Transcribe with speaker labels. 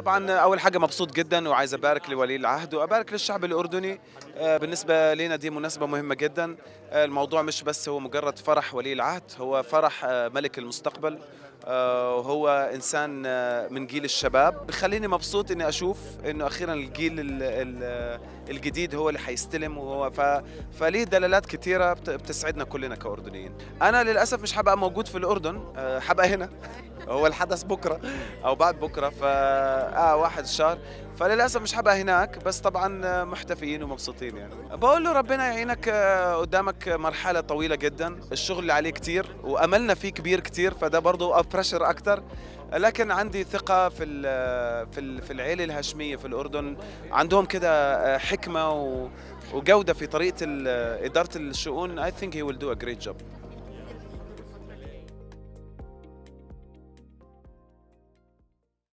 Speaker 1: طبعا اول حاجه مبسوط جدا وعايز ابارك لولي العهد وابارك للشعب الاردني آه، بالنسبه لنا دي مناسبه مهمه جدا آه، الموضوع مش بس هو مجرد فرح ولي العهد هو فرح آه، ملك المستقبل آه، وهو انسان آه، من جيل الشباب بخليني مبسوط اني اشوف انه اخيرا الجيل ال- ال- الجديد هو اللي حيستلم وهو ف... فليه دلالات كثيره بت- بتسعدنا كلنا كاردنيين انا للاسف مش حبقى موجود في الاردن آه، حبقى هنا هو الحدث بكره او بعد بكره ف اه واحد الشهر فللاسف مش حبقى هناك بس طبعا محتفيين ومبسوطين يعني بقول له ربنا يعينك آه، قدامك مرحله طويله جدا الشغل اللي عليه كتير واملنا فيه كبير كتير فده برضه بريشر اكتر لكن عندي ثقة في ال- في ال- في العيلة الهاشمية في الأردن عندهم كده آه، حكمة و- وجودة في طريقة ال- إدارة الشؤون I think he will do a great job